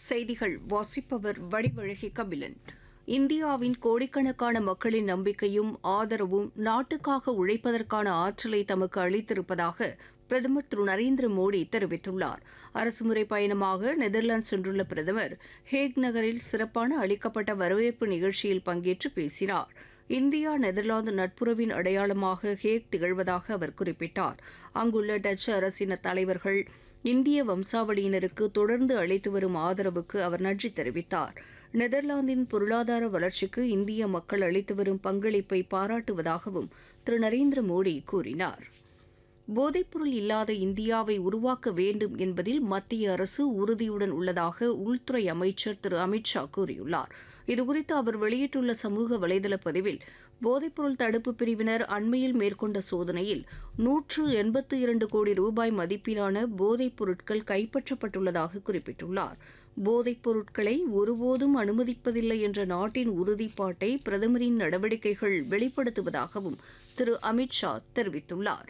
செய்திகள் வாசிப்பவர் வடிவழகி கபிலன் இந்தியாவின் கோடிக்கணக்கான மக்களின் நம்பிக்கையும் ஆதரவும் நாட்டுக்காக உழைப்பதற்கான ஆற்றலை தமக்கு அளித்திருப்பதாக பிரதமர் திரு நரேந்திர மோடி தெரிவித்துள்ளார் அரசுமுறை பயணமாக நெதர்லாந்து சென்றுள்ள பிரதமர் ஹேக் நகரில் சிறப்பான அளிக்கப்பட்ட வரவேற்பு நிகழ்ச்சியில் பங்கேற்று பேசினார் இந்தியா நெதர்லாந்து நட்புறவின் அடையாளமாக ஹேக் திகழ்வதாக அவர் குறிப்பிட்டார் அங்குள்ள டச்சு அரசின தலைவர்கள் இந்திய வம்சாவளியினருக்கு தொடர்ந்து அளித்து வரும் ஆதரவுக்கு அவர் நன்றி தெரிவித்தார் நெதர்லாந்தின் பொருளாதார வளர்ச்சிக்கு இந்திய மக்கள் அளித்து வரும் பங்களிப்பை பாராட்டுவதாகவும் திரு நரேந்திர மோடி கூறினார் போதைப்பொருள் இல்லாத இந்தியாவை உருவாக்க வேண்டும் என்பதில் மத்திய அரசு உறுதியுடன் உள்ளதாக உள்துறை அமைச்சர் திரு அமித்ஷா கூறியுள்ளார் இதுகுறித்து அவர் வெளியிட்டுள்ள சமூக வலைதள பதிவில் போதைப்பொருள் தடுப்பு பிரிவினர் அண்மையில் மேற்கொண்ட சோதனையில் நூற்று எண்பத்து இரண்டு கோடி ரூபாய் மதிப்பிலான போதைப் பொருட்கள் கைப்பற்றப்பட்டுள்ளதாக குறிப்பிட்டுள்ளார் போதைப் பொருட்களை ஒருபோதும் அனுமதிப்பதில்லை என்ற நாட்டின் உறுதிப்பாட்டை பிரதமரின் நடவடிக்கைகள் வெளிப்படுத்துவதாகவும் திரு அமித்ஷா தெரிவித்துள்ளார்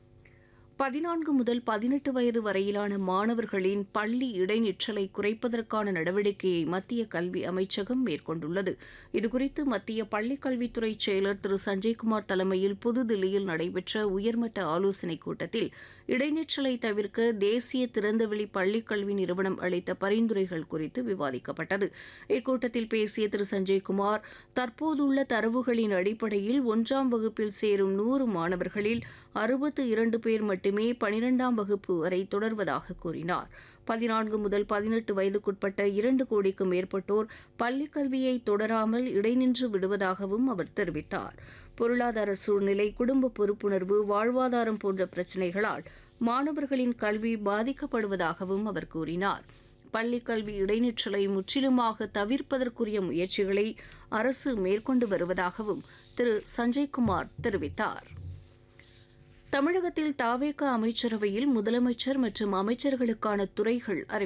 பதினான்கு முதல் பதினெட்டு வயது வரையிலான மாணவர்களின் பள்ளி இடைநிற்றலை குறைப்பதற்கான நடவடிக்கையை மத்திய கல்வி அமைச்சகம் மேற்கொண்டுள்ளது இதுகுறித்து மத்திய பள்ளிக் கல்வித்துறை செயலர் திரு சஞ்சய்குமார் தலைமையில் புதுதில்லியில் நடைபெற்ற உயர்மட்ட ஆலோசனைக் கூட்டத்தில் இடைநிற்றலை தவிர்க்க தேசிய திறந்தவெளி பள்ளிக் கல்வி நிறுவனம் அளித்த பரிந்துரைகள் குறித்து விவாதிக்கப்பட்டது இக்கூட்டத்தில் பேசிய திரு சஞ்சய்குமார் தற்போதுள்ள தரவுகளின் அடிப்படையில் ஒன்றாம் வகுப்பில் சேரும் நூறு மாணவர்களில் அறுபத்து இரண்டு பேர் மட்டுமே பனிரெண்டாம் வகுப்பு வரை தொடர்வதாக கூறினார் பதினான்கு முதல் பதினெட்டு வயதுக்குட்பட்ட இரண்டு கோடிக்கும் மேற்பட்டோர் பள்ளிக் கல்வியை தொடராமல் இடைநின்று விடுவதாகவும் அவர் தெரிவித்தார் பொருளாதார சூழ்நிலை குடும்ப பொறுப்புணர்வு வாழ்வாதாரம் போன்ற பிரச்சினைகளால் மாணவர்களின் கல்வி பாதிக்கப்படுவதாகவும் அவர் கூறினார் பள்ளிக் கல்வி இடைநிற்றலை முற்றிலுமாக தவிர்ப்பதற்குரிய முயற்சிகளை அரசு மேற்கொண்டு வருவதாகவும் திரு சஞ்சய்குமார் தெரிவித்தார் தமிழகத்தில் தாவேக அமைச்சரவையில் முதலமைச்சர் மற்றும் அமைச்சர்களுக்கான துறைகள் அறி